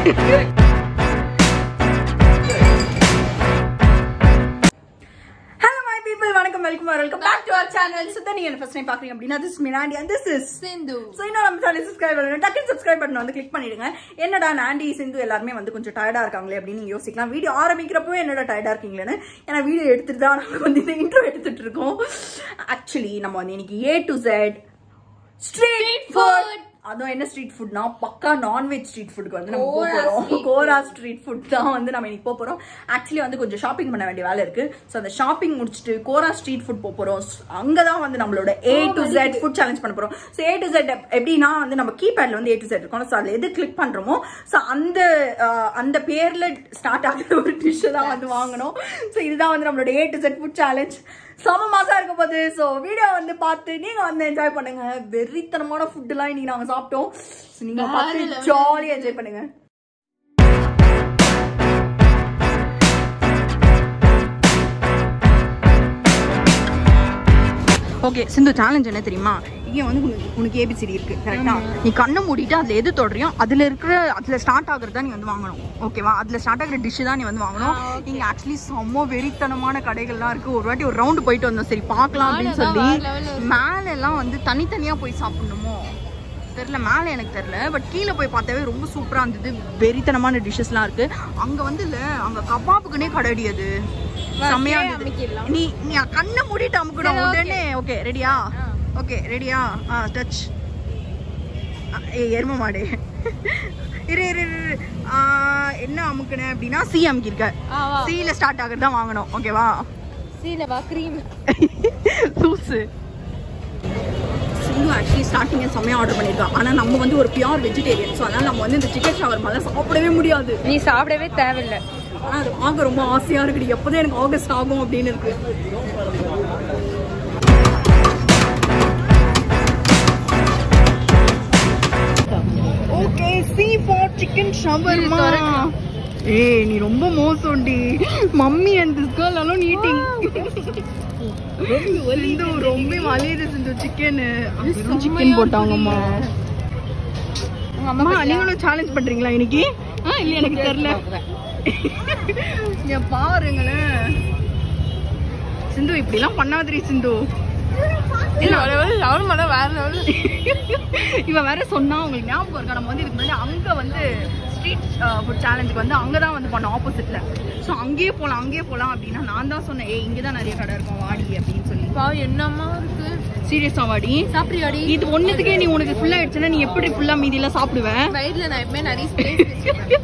Hello my people வணக்கம் welcome welcome back to our channel சுத்த நீங்க ஃபர்ஸ்ட் டைம் பாக்குறீங்க அப்படின்னா திஸ் மினாண்டி and this is Sindhu so இன்னும் நம்ம சேனல் சப்ஸ்கிரைப் பண்ணணும் டக்குனு சப்ஸ்கிரைப் பட்டன் வந்து கிளிக் பண்ணிடுங்க என்னடா நாண்டி சிந்து எல்லாருமே வந்து கொஞ்சம் டயர்டா இருக்காங்களே அப்படின்னு நீங்க யோசிக்கலாம் வீடியோ ஆரம்பிக்கிறப்போ என்னடா டயர்டா இருக்கீங்களேன்னு ஏன்னா வீடியோ எடுத்துட்டு தான் நம்ம வந்து இந்த இன்ட்ரோ எடுத்துட்டு இருக்கோம் ஆக்சுவலி நம்ம வந்து இன்னைக்கு A to Z street food அதுவும் என்ன ஸ்ட்ரீட் ஃபுட்னா பக்கா நான்வெஜ் ஸ்ட்ரீட் ஃபுட்க்கு வந்து நம்ம போக கோரா போறோம் street கோரா ஸ்ட்ரீட் ஃபுட் தான் வந்து நம்ம இன்னைக்கு போக போறோம் ஆக்சுவலி வந்து கொஞ்சம் ஷாப்பிங் பண்ண வேண்டிய வேலை இருக்கு ஸோ அந்த ஷாப்பிங் முடிச்சுட்டு கோரா ஸ்ட்ரீட் ஃபுட் போக போறோம் அங்கதான் வந்து நம்மளோட A to Z food challenge பண்ண போறோம் ஸோ ஏ டு ஜெட் எப்படின்னா வந்து நம்ம கீபேட்ல வந்து ஏ டு ஜெட் இருக்கும் ஸோ அதுல எது கிளிக் பண்றோமோ ஸோ அந்த அஹ், அந்த பேர்ல ஸ்டார்ட் ஆகுற ஒரு டிஷ் தான் வந்து வாங்கணும் ஸோ இதுதான் வந்து நம்மளோட A to Z food challenge செம மாசா இருக்க போகுது ஸோ வீடியோ வந்து பார்த்து நீங்க வந்து என்ஜாய் பண்ணுங்க வெறித்தனமான ஃபுட் எல்லாம் இன்னைக்கு நாங்க சாப்பிட்டோம் So, நீங்க பார்த்து ஜாலியா என்ஜாய் பண்ணுங்க ஓகே சிந்து சேலஞ்ச் என்ன தெரியுமா இங்கே வந்து உனக்கு உனக்கு ஏபிசிடி இருக்கு கரெக்டா நீ கண்ணை மூடிட்டு அதுல எது தொடுறியோ அதுல இருக்கிற அதுல ஸ்டார்ட் ஆகுறது தான் நீ வந்து வாங்கணும் ஓகேவா அதுல ஸ்டார்ட் ஆகுற டிஷ் தான் நீ வந்து வாங்கணும் இங்க ஆக்சுவலி செம்ம வெறித்தனமான கடைகள்லாம் இருக்கு ஒரு வாட்டி ஒரு ரவுண்டு போயிட்டு வந்தோம் சரி பார்க்கலாம் அப்படின்னு சொல்லி மேல எல்லாம் வந்து தனித்தனியா போய் சாப்பிடணுமோ தெரியல மேலே எனக்கு தெரியல பட் கீழே போய் பார்த்தாவே ரொம்ப சூப்பராக இருந்தது வெறித்தனமான டிஷ்ஷஸ்லாம் இருக்கு அங்க வந்து இல்ல அங்க கபாபுக்குனே கடை அது செம்மையா இருந்தது நீ நீ கண்ணை மூடிட்டு அமுக்கணும் உடனே ஓகே ரெடியா ஓகே ரெடியா ஆ டச் ஏ எரும மாடு இரு இரு இரு, இரு ஆ, என்ன அமுக்குனேன் அப்படின்னா சி அமுக்கிருக்க சில ஸ்டார்ட் ஆகுறது தான் வாங்கணும் ஓகேவா சீலவா கிரீம் லூசு சிந்து ஆக்சுவலி ஸ்டார்டிங் செம்மையாக ஆர்டர் பண்ணியிருக்கோம் ஆனால் நம்ம வந்து ஒரு பியூர் வெஜிடேரியன் ஸோ அதனால் நம்ம வந்து இந்த சிக்கன் ஷவர்மாலாம் சாப்பிடவே முடியாது நீ சாப்பிடவே தேவையில்ல ஆனால் அது வாங்க ரொம்ப ஆசையாக இருக்குது எப்போதான் எனக்கு ஆகஸ்ட் ஆகும் அப்படின்னு இருக்கு okay C for chicken shawarma ஏய் நீ ரொம்ப மோசம்டி mummy and this girl alone eating Sindhu ரொம்ப வலியுது சிந்து சிக்கன் சிக்கன் போட்டாங்கம்மா அம்மா நீங்களும் சேலஞ்ச் பண்றீங்களா இன்னைக்கு ஆ இல்ல எனக்கு தெரியல இங்க பாருங்களேன் சிந்து இப்படி எல்லாம் பண்ணாதீ சிந்து இல்ல லெவல் மேல வேற லெவல் இவ வேற சொன்னா உங்களுக்கு ஞாபகம் இருக்கா நம்ம வந்து இதுக்கு முன்னாடி அங்க வந்து ஸ்ட்ரீட் ஃபுட் சேலஞ்சுக்கு வந்து அங்கதான் வந்து பண்ணோம் ஆப்போசிட்ல ஸோ அங்கேயே போலாம் அங்கேயே போலாம் அப்படின்னா நான் தான் சொன்னேன் ஏய் இங்கே தான் நிறைய கடை இருக்கும் வாடி அப்படின்னு சொல்லி பா என்னம்மா இருக்கு சீரியஸா வாடி சாப்பிடுறியாடி இது ஒண்ணுத்துக்கே நீ உனக்கு ஃபுல்லா ஆயிடுச்சுன்னா நீ எப்படி ஃபுல்லா மீதி எல்லாம் சாப்பிடுவ வயிறுல நான் எப்பவுமே நிறைய ஸ்பேஸ்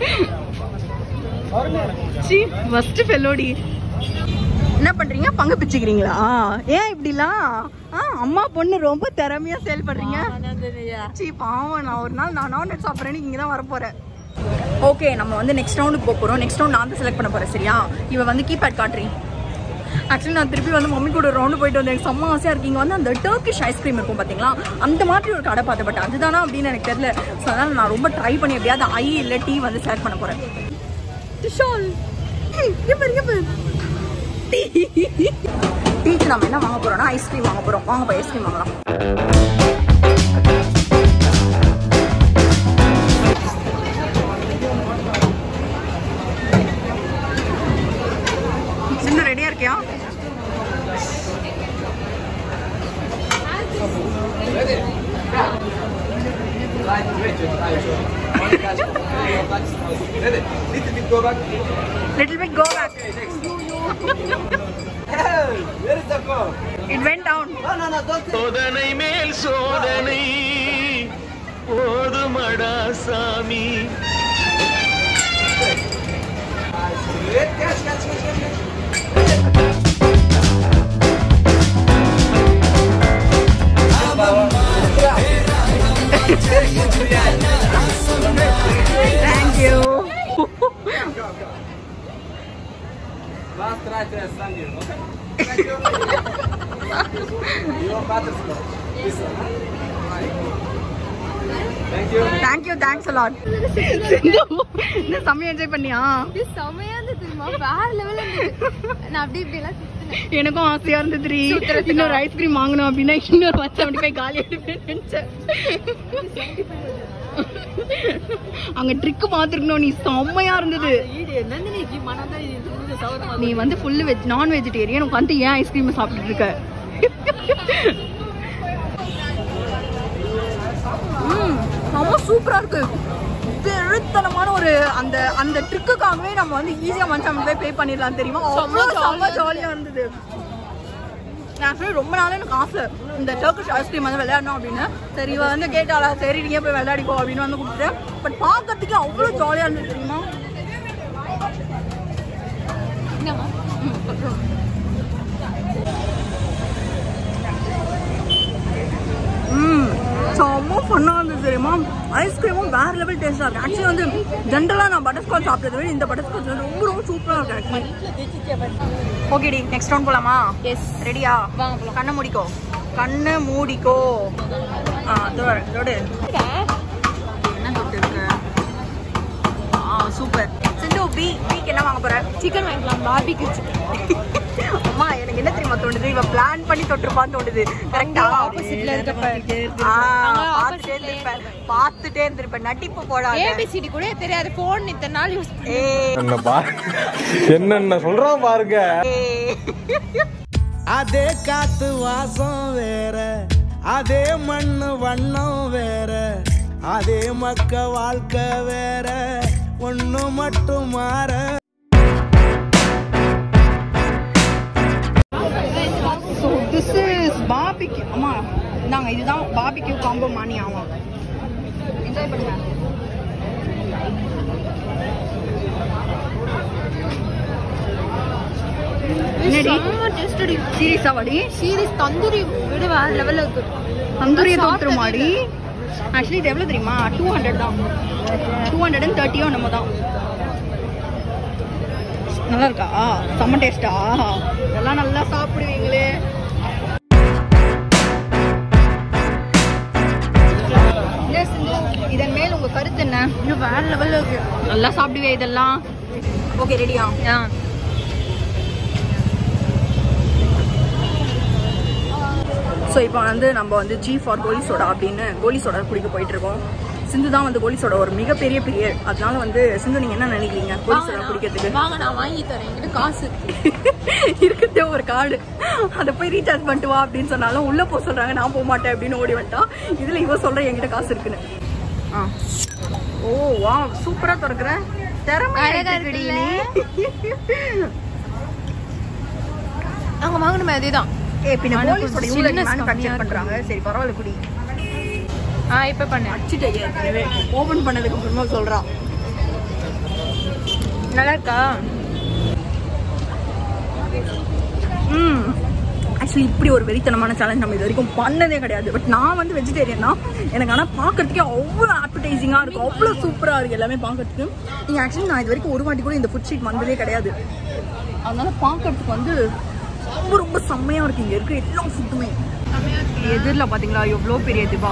சி ஃபர்ஸ்ட் ஃபெல்லோடி என்ன பண்றீங்க பங்கு பிச்சுக்கிறீங்களா ஏன் இப்படிலாம் ஆ அம்மா பொண்ணு ரொம்ப திறமையா செயல்படுறீங்க சி பாவம் நான் ஒரு நாள் நான் நான்வெஜ் சாப்பிட்றேன்னு இங்கே தான் வரப்போறேன் ஓகே நம்ம வந்து நெக்ஸ்ட் ரவுண்டுக்கு போக போகிறோம் நெக்ஸ்ட் ரவுண்ட் நான் தான் செலக்ட் பண்ண போகிறேன் சரியா இவ வந்து கீபேட் காட்டுறீ ஆக்சுவலி நான் திருப்பி வந்து மம்மி கூட ரவுண்டு போயிட்டு வந்தேன் எனக்கு செம்ம ஆசையாக இருக்கீங்க வந்து அந்த டர்க்கிஷ் ஐஸ்கிரீம் இருக்கும் பார்த்தீங்களா அந்த மாதிரி ஒரு கடை பார்த்தேன் பட் அதுதானா அப்படின்னு எனக்கு தெரியல ஸோ அதனால் நான் ரொம்ப ட்ரை பண்ணி எப்படியாவது ஐ இல்லை டீ வந்து செலக்ட் பண்ண போகிறேன் டிஷால் இங்கே இங்கே டீக்கு நம்ம என்ன வாங்க போறோம்னா ஐஸ்கிரீம் வாங்க போறோம் வாங்க போய் ஐஸ்கிரீம் வாங்கலாம் சிந்து ரெடியா இருக்கியா little bit go back Where is the phone? It went down No, no, no, don't. சோதனை மேல் சோதனை போதுமடா சாமி Wait, catch, catch, catch, catch, catch. Thank you Last try to stand here, okay? Thank you. Your butterscotch. This one, huh? Thank you. Thank you thanks a lot Sindhu இந்த செம்மையா enjoy பண்ணியா இது செமையா இருந்தது தெரியுமா வேற லெவல்ல இருந்தது நான் அப்படி இப்படி எல்லாம் சுத்தினேன் எனக்கும் ஆசையா இருந்தது இன்னொரு ஐஸ்கிரீம் வாங்கணும் அப்படின்னா இன்னொரு வச்சு அப்படி போய் காலி எடுப்பேன் நினைச்சேன் அங்க ட்ரிக் பாத்துருக்கணும் நீ செம்மையா இருந்தது நீ வந்து ஃபுல் வெஜ் நான் வெஜிடேரியன் உட்காந்து ஏன் ஐஸ்கிரீம் சாப்பிட்டுட்டு இருக்க ம், செம்ம சூப்பரா இருக்கு வெறுத்தனமான ஒரு அந்த அந்த ட்ரிக்குக்காகவே நம்ம வந்து ஈஸியா மந்த் போய் பே பண்ணிடலாம் தெரியுமா அவ்வளோ செம்ம ஜாலியா இருந்தது நான் actually ரொம்ப நாளே எனக்கு ஆசை இந்த டர்க்கிஷ் ஐஸ்கிரீம் வந்து விளையாடணும் அப்படின்னு சரி இவ வந்து கேட்டாளா சரி நீங்க போய் விளையாடிக்கோ அப்படின்னு வந்து கொடுத்துட்டேன் பட் பார்க்கறதுக்கு அவ்வளோ ஜாலியா இருந்தது தெரியுமா ம் செம்ம ஃபன்னாக இருந்தது தெரியுமா ஐஸ்கிரீமும் வேற லெவல் டேஸ்ட்டாக இருக்கு ஆக்சுவலி வந்து ஜென்ரலாக நான் பட்டர்ஸ்காட்ச் சாப்பிட்டதை விட இந்த பட்டர்ஸ்காட்ச் வந்து ரொம்ப ரொம்ப சூப்பராக இருக்கு ஆக்சுவலி ஓகே டி நெக்ஸ்ட் ரவுண்ட் போலாமா எஸ் ரெடியா வாங்க போலாம். கண்ணை மூடிக்கோ கண்ணை மூடிக்கோ ஆ இதோ வரேன். இதோடு என்ன தொட்டு இருக்கு ஆ சூப்பர் சிந்து பி பிக்கு என்ன வாங்க போற சிக்கன் வாங்கிக்கலாம் பார்பிக்யூ சிக்கன் அம்மா எனக்கு என்ன தெரியுமா தோணுது இவ பிளான் பண்ணி தொட்டிருப்பான்னு தோணுது கரெக்டா opposite ல இருக்கப்ப. ஆ, அங்க பார்த்துட்டே opposite ல இருந்திருப்பேன் பார்த்துட்டே இருந்திருப்பேன் நடிப்பு போடாத ஏபிசிடி கூட தெரியாது போன் இத்தனை நாள் யூஸ் பண்ணி ஏய், என்ன பா என்னென்ன சொல்றான் பாருங்க ஏய். அதே காத்து வாசம் வேற அதே மண்ணு வண்ணம் வேற அதே மக்க வாழ்க்கை வேற ஒண்ணு மட்டும் மாற ஸோ திஸ் இஸ் பாபிக்யூ அம்மா இந்தாங்க இதுதான் பாபிக்யூ காம்போ மானி ஆமாம் என்ஜாய் பண்ணுங்க என்னடி செம்ம டேஸ்ட் அடி சீரியஸா வாடி சீரியஸ் தந்தூரி விட வேற லெவல்ல இருக்கு தந்தூரிய நான் தோற்று மாடி ஆக்சுவலி இது எவ்வளோ தெரியுமா டூ ஹண்ட்ரட் தான் டூ ஹண்ட்ரட் அண்ட் தேர்ட்டியோ நம்ம தான் நல்லா இருக்கா செம்ம டேஸ்டா இதெல்லாம் நல்லா சாப்பிடுவீங்களே என்ன சிந்து, இதன் மேல் உங்க கருத்து என்ன இன்னும் வேற லெவல்ல இருக்கு நல்லா சாப்பிடுவே இதெல்லாம் ஓகே ரெடியா ஸோ இப்போ வந்து நம்ம வந்து ஜி ஃபார் கோலி சோடா அப்படின்னு கோலி சோடா குடிக்க போயிட்டு இருக்கோம் சிந்து தான் வந்து கோலி சோடா ஒரு மிகப்பெரிய பிரியர் அதனால வந்து சிந்து நீங்க என்ன நினைக்கிறீங்க கோலி சோடா குடிக்கிறதுக்கு வாங்க நான் வாங்கி தரேன் என்கிட்ட காசு இருக்கிறதே ஒரு கார்டு அதை போய் ரீசார்ஜ் பண்ணிட்டு வா அப்படின்னு சொன்னாலும் உள்ள போக சொல்றாங்க நான் போக மாட்டேன் அப்படின்னு ஓடி வந்துட்டான் இதுல இவ சொல்ற என்கிட்ட காசு இருக்குன்னு ஆ. ஓ வா சூப்பரா திறக்கிற திறமை அழகா இருக்குடி இருக்குல்ல? நாங்க வாங்கணுமே அதேதான் ஏ பின்ன ஆனா கோலி சோடா கொஞ்சம் இவ்வளவு chillness மேனுஃபேக்சர் கம்மியா பண்றாங்க சரி பரவாயில்ல குடி ஆ இப்ப பண்ணு அடிச்சுட்டேன் ஏற்கனவே ஓபன் பண்ணதுக்கு அப்புறமா சொல்றான் நல்லா இருக்கா ம் ஆக்சுவலி இப்படி ஒரு வெறித்தனமான சேலஞ்ச் நம்ம இது வரைக்கும் பண்ணதே கிடையாது பட் நான் வந்து வெஜிடேரியன் தான் எனக்கு ஆனால் பார்க்கறதுக்கே அவ்வளோ ஆப்படைசிங்காக இருக்கும் அவ்வளோ சூப்பராக இருக்குது எல்லாமே பார்க்கறதுக்கு நீங்கள் ஆக்சுவலி நான் இது வரைக்கும் ஒரு வாட்டி கூட இந்த ஃபுட் ஸ்ட்ரீட் வந்ததே கிடையாது அதனால பார்க்கறதுக்கு வந்து ரொம்ப ரொம்ப செம்மையாக இருக்கு இங்கே இருக்க எல்லா ஃபுட்டுமே எதிரில் பார்த்தீங்களா எவ்வளோ பெரிய இதுவா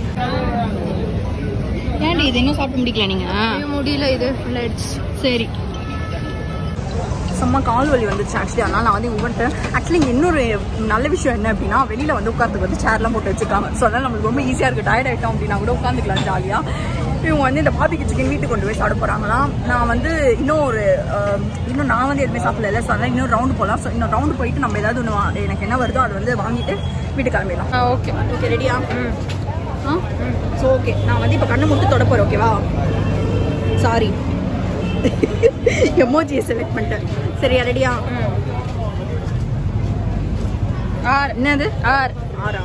ஏன்டி இது இன்னும் சாப்பிட்டு முடிக்கல நீங்கள் ஐயோ, முடியல இது ஃபுல் ஆயிடுச்சு சரி செம்ம கால் வலி வந்துச்சு ஆக்சுவலி அதனால நான் வந்து இவன்ட்டு ஆக்சுவலி இங்கே இன்னொரு நல்ல விஷயம் என்ன அப்படின்னா வெளியில் வந்து உட்காந்துக்கு வந்து சேர்லாம் போட்டு வச்சிருக்காங்க ஸோ அதனால நம்மளுக்கு ரொம்ப ஈஸியாக இருக்குது டயர்ட் ஆகிட்டோம் அப்படின்னா கூட உட்காந்துக்கலாம் ஜாலியாக இவங்க வந்து இந்த பாபிக்கு சிக்கன் வீட்டுக்கு கொண்டு போய் சாப்பிட போகிறாங்களாம் நான் வந்து இன்னும் ஒரு அஹ், இன்னும் நான் வந்து எதுவுமே சாப்பிடல ஸோ அதனால் இன்னும் ரவுண்டு போகலாம் ஸோ இன்னும் ரவுண்டு போயிட்டு நம்ம ஏதாவது ஒன்று வா- எனக்கு என்ன வருதோ அதை வந்து வாங்கிட்டு வீட்டுக்கு கிளம்பிடலாம் ஆ ஓகே ஓகே ரெடியா ஆ ஸோ ஓகே நான் வந்து இப்போ கண்ணை மட்டும் தொட போகிறேன் ஓகேவா சாரி எமோஜியை செலக்ட் பண்ணிட்டேன் சரியா ரெடியா ஆர் என்னது ஆர் ஆறா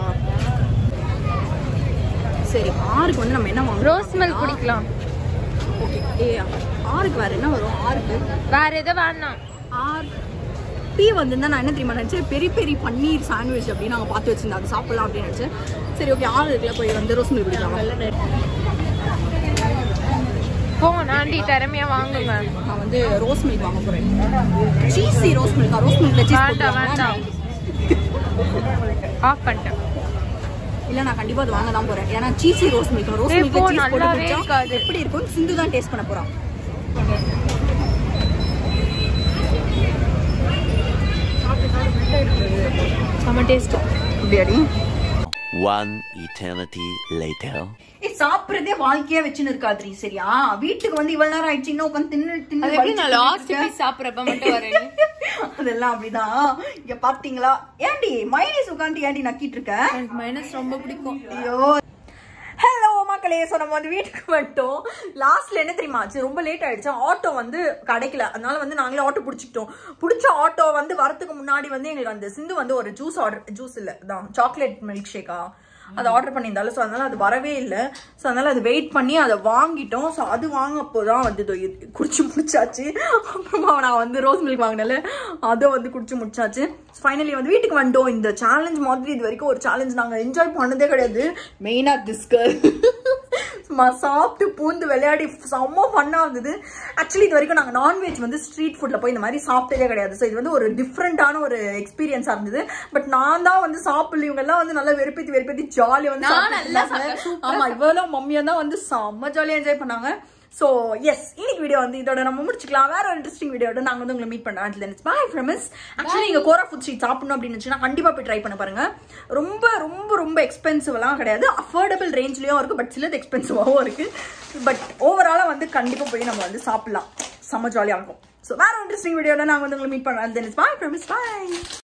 சரி ஆறுக்கு வந்து நம்ம என்ன வாங்குறோம் ரோஸ் மில்க் குடிக்கலாம் ஓகே ஏ ஆறுக்கு வேற என்ன வரும் ஆறுக்கு வேற எதோ வேணாம் ஆர் டீ வந்திருந்தா நான் என்ன தெரியுமா நினச்சேன் பெரிய பெரிய பன்னீர் சாண்ட்விச் அப்படின்னு நாங்கள் பார்த்து வச்சிருந்தோம் அது சாப்பிடலாம் அப்படின்னு நினச்சேன் சரி ஓகே ஆறு இருக்குல்ல போய் வந்து ரோஸ் மில்க் குடிக்கலாம் போ ஆண்டி திறமையா வாங்குங்க நான் வந்து ரோஸ் மில்க் வாங்க போறேன் சீசி ரோஸ் மில்கா ரோஸ் மில்க்ல சீஸ் வேண்டாம் வேண்டாம் ஆஃப் பண்ணிட்டேன் இல்ல நான் கண்டிப்பா அது வாங்க தான் போறேன் ஏன்னா சீசி ரோஸ் மில்க் ரோஸ் ஏய், மில்க் போ, சீஸ் போட்டு நல்லாவே குடிச்சா இருக்காது. எப்படி இருக்கும் சிந்து தான் டேஸ்ட் பண்ண போறான் செம்ம டேஸ்ட் அப்படியாடி One eternity later. ஏய் சாப்பிடுறதே வாழ்க்கையா வச்சுன்னு இருக்காதுரி சரியா வீட்டுக்கு வந்து இவ்வளவு நேரம் ஆயிடுச்சு இன்னும் உட்காந்து தின்னு தின்னு அது எப்படி நான் வலிச்சு லாஸ்ட் தின்னுட்டு பீஸ் சாப்பிட்றப்ப மட்டும் வரேன் அதெல்லாம் அப்படிதான் இங்க பாத்தீங்களா ஏன்டி மைனஸ் உட்காந்து ஏன்டி நக்கிட்டு இருக்க எனக்கு மைனஸ் ரொம்ப பிடிக்கும் ஐயோ ஹலோ மக்களே ஸோ நம்ம வந்து வீட்டுக்கு வந்துட்டோம் லாஸ்ட்ல என்ன தெரியுமா ஆச்சு ரொம்ப லேட் ஆயிடுச்சு ஆட்டோ வந்து கிடைக்கல அதனால வந்து நாங்களே ஆட்டோ பிடிச்சிக்கிட்டோம் பிடிச்ச ஆட்டோ வந்து வரதுக்கு முன்னாடி வந்து எங்களுக்கு அந்த சிந்து வந்து ஒரு ஜூஸ் ஆர்டர் ஜூஸ் இல்லை தான் சாக்லேட் மில்க் ஷேக்கா அது ஆர்டர் பண்ணியிருந்தாலும் ஸோ அதனால அது வரவே இல்லை ஸோ அதனால அது வெயிட் பண்ணி அதை வாங்கிட்டோம் ஸோ அது வாங்கப்போ தான் வந்து இதோ இது குடிச்சு முடிச்சாச்சு அப்புறமா நான் வந்து ரோஸ் மில்க் வாங்கினால அதை வந்து குடிச்சு முடிச்சாச்சு ஃபைனலி வந்து வீட்டுக்கு வந்துட்டோம் இந்த சேலஞ்ச் மாதிரி இது வரைக்கும் ஒரு சேலஞ்ச் நாங்கள் என்ஜாய் பண்ணதே கிடையாது மெயினாக திஸ்கர் சும்மா சாப்பிட்டு பூந்து விளையாடி செம்ம ஃபன்னாக இருந்தது ஆக்சுவலி இது வரைக்கும் நாங்கள் நான்வெஜ் வந்து ஸ்ட்ரீட் ஃபுட்டில் போய் இந்த மாதிரி சாப்பிட்டதே கிடையாது ஸோ இது வந்து ஒரு டிஃப்ரெண்ட்டான ஒரு எக்ஸ்பீரியன்ஸாக இருந்தது பட் நான் தான் வந்து சாப்பிடல இவங்க எல்லாம் வந்து நல்லா வெறுப்பேத்தி வெறுப்பேத்தி ஜாலியாக வந்து நான் சாப்பிட்டுட்டு நல்லா இருந்தாங்க. சாப்பிட்டேன், சூப்பரா ஆமா இவ்வளோ மம்மியா தான் வந்து செம்ம ஜாலியாக என்ஜாய் பண்ணாங்க ஸோ எஸ் இன்னைக்கு வீடியோ வந்து இதோட நம்ம முடிச்சுக்கலாம் வேற ஒரு இன்ட்ரெஸ்டிங் வீடியோட நாங்கள் வந்து உங்களை மீட் பண்ணுறோம் அதில் பாய் ஃப்ரெண்ட்ஸ் ஆக்சுவலி நீங்கள் கோரா ஃபுட் ஸ்ட்ரீட் சாப்பிடணும் அப்படின்னு நினச்சினா கண்டிப்பாக போய் ட்ரை பண்ண பாருங்க ரொம்ப ரொம்ப ரொம்ப எக்ஸ்பென்சிவ்லாம் கிடையாது அஃபோர்டபுள் ரேஞ்ச்லேயும் இருக்குது பட் சிலது எக்ஸ்பென்சிவாகவும் இருக்குது பட் ஓவராலாக வந்து கண்டிப்பாக போய் நம்ம வந்து சாப்பிடலாம் செம்ம ஜாலியாக இருக்கும் ஸோ வேற ஒரு இன்ட்ரெஸ்டிங் வீடியோட நாங்கள் வந்து உங்களை மீட் பண்ணுறோம் தென் பாய் ஃப்ரெண்ட்ஸ் பாய்